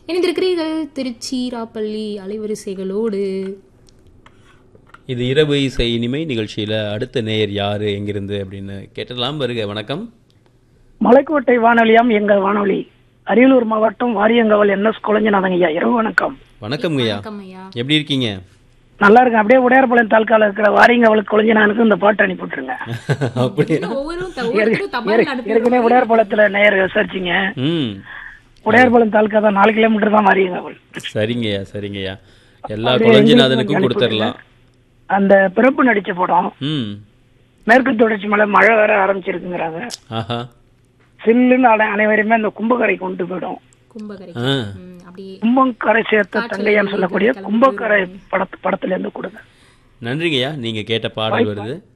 இணைந்திருக்கிறீர்கள் திருச்சிராப்பள்ளி அலைவரிசைகளோடு இது இரவு இசை இனிமை நிகழ்ச்சியில் அடுத்த நேயர் யாரு எங்கிருந்து அப்படின்னு கேட்டலாம் வருக வணக்கம் மலைக்கோட்டை வானொலியாம் எங்கள் வானொலி அரியலூர் மாவட்டம் வாரியங்கவல் என்எஸ் குழஞ்சநாதன் ஐயா இரவு வணக்கம் வணக்கம் ஐயா வணக்கம் ஐயா எப்படி இருக்கீங்க நல்லா இருக்கேன் அப்படியே உடையார்பாளையம் தாலுக்கால இருக்கிற வாரியங்கவல் குழஞ்சநாதனுக்கு இந்த பாட்டு அனுப்பிவிட்டுருங்க அப்படியா ஒவ்வொரு த- ஒவ்வொருத்தரும் தபால் அனுப்பி ஏற்கனவே உடையார்பாளையத்துல நேயர் விசாரிச்சிங்க ம் உடையார்பாளையம் தாலுக்கா தான் நாலு கிலோமீட்டர் தான் வாரியங்கவல் சரிங்கய்யா சரிங்கய்யா எல்லா அப்படியே குழஞ்சிநாதனுக்கும் எங்களுக்கு கொடுத்துடலாம் அந்த பிறப்பு நடிச்ச படம் ம் மேற்கு தொடர்ச்சி மலை மழை வேற ஆரம்பிச்சிருக்குங்கிறாங்க ஆஹா சில்லுன்னு அனை- அனைவருமே அந்த கும்பக்கரை கொண்டு போயிடும் கும்பகரை ஆ ம், அப்படியே கும்பக்கரை சேர்த்த தங்கையான்னு சொல்லக்கூடிய கும்பக்கரை படத்து படத்துல இருந்து கொடுங்க நன்றிங்கய்யா நீங்க கேட்ட பாடல் வருது